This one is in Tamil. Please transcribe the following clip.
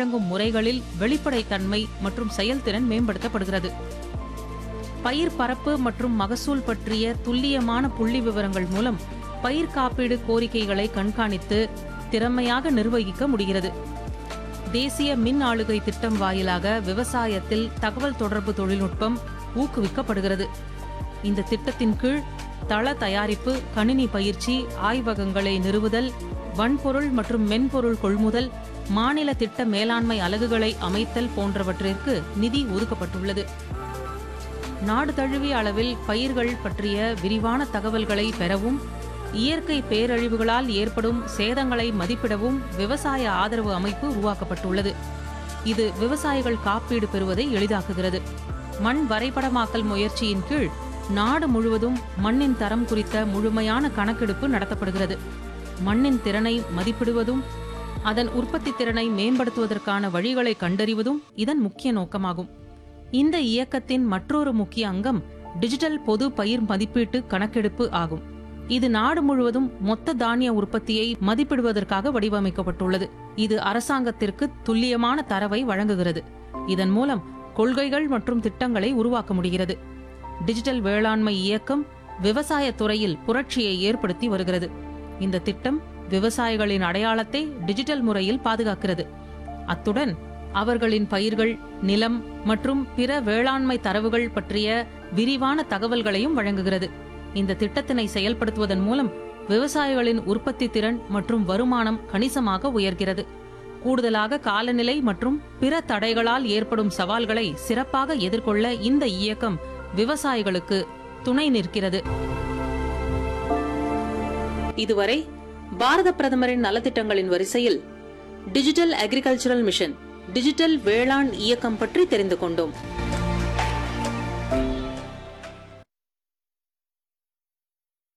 வழங்கும் முறைகளில் வெளிப்படைத்தன்மை மற்றும் செயல்திறன் மேம்படுத்தப்படுகிறது பயிர் பரப்பு மற்றும் மகசூல் பற்றிய துல்லியமான புள்ளி விவரங்கள் மூலம் பயிர் காப்பீடு கோரிக்கைகளை கண்காணித்து திறமையாக நிர்வகிக்க முடிகிறது தேசிய மின் ஆளுகை திட்டம் வாயிலாக விவசாயத்தில் தகவல் தொடர்பு தொழில்நுட்பம் ஊக்குவிக்கப்படுகிறது இந்த திட்டத்தின் கீழ் தள தயாரிப்பு கணினி பயிற்சி ஆய்வகங்களை நிறுவுதல் வன்பொருள் மற்றும் மென்பொருள் கொள்முதல் மாநில திட்ட மேலாண்மை அலகுகளை அமைத்தல் போன்றவற்றிற்கு நிதி ஒதுக்கப்பட்டுள்ளது நாடு தழுவிய அளவில் பயிர்கள் பற்றிய விரிவான தகவல்களை பெறவும் இயற்கை பேரழிவுகளால் ஏற்படும் சேதங்களை மதிப்பிடவும் விவசாய ஆதரவு அமைப்பு உருவாக்கப்பட்டுள்ளது இது விவசாயிகள் காப்பீடு பெறுவதை எளிதாக்குகிறது மண் வரைபடமாக்கல் முயற்சியின் கீழ் நாடு முழுவதும் மண்ணின் தரம் குறித்த முழுமையான கணக்கெடுப்பு நடத்தப்படுகிறது மண்ணின் திறனை மதிப்பிடுவதும் அதன் உற்பத்தி திறனை மேம்படுத்துவதற்கான வழிகளை கண்டறிவதும் இதன் முக்கிய நோக்கமாகும் இந்த இயக்கத்தின் மற்றொரு முக்கிய அங்கம் டிஜிட்டல் பொது பயிர் மதிப்பீட்டு கணக்கெடுப்பு ஆகும் இது நாடு முழுவதும் மொத்த தானிய உற்பத்தியை மதிப்பிடுவதற்காக வடிவமைக்கப்பட்டுள்ளது இது அரசாங்கத்திற்கு துல்லியமான தரவை வழங்குகிறது இதன் மூலம் கொள்கைகள் மற்றும் திட்டங்களை உருவாக்க முடிகிறது டிஜிட்டல் வேளாண்மை இயக்கம் விவசாய துறையில் புரட்சியை ஏற்படுத்தி வருகிறது இந்த திட்டம் விவசாயிகளின் அடையாளத்தை டிஜிட்டல் முறையில் பாதுகாக்கிறது அத்துடன் அவர்களின் பயிர்கள் நிலம் மற்றும் பிற வேளாண்மை தரவுகள் பற்றிய விரிவான தகவல்களையும் வழங்குகிறது இந்த திட்டத்தினை செயல்படுத்துவதன் மூலம் விவசாயிகளின் உற்பத்தி திறன் மற்றும் வருமானம் கணிசமாக உயர்கிறது கூடுதலாக காலநிலை மற்றும் பிற தடைகளால் ஏற்படும் சவால்களை சிறப்பாக எதிர்கொள்ள இந்த இயக்கம் விவசாயிகளுக்கு துணை நிற்கிறது இதுவரை பாரத பிரதமரின் நலத்திட்டங்களின் வரிசையில் டிஜிட்டல் அக்ரிகல்ச்சரல் மிஷன் டிஜிட்டல் வேளாண் இயக்கம் பற்றி தெரிந்து கொண்டோம்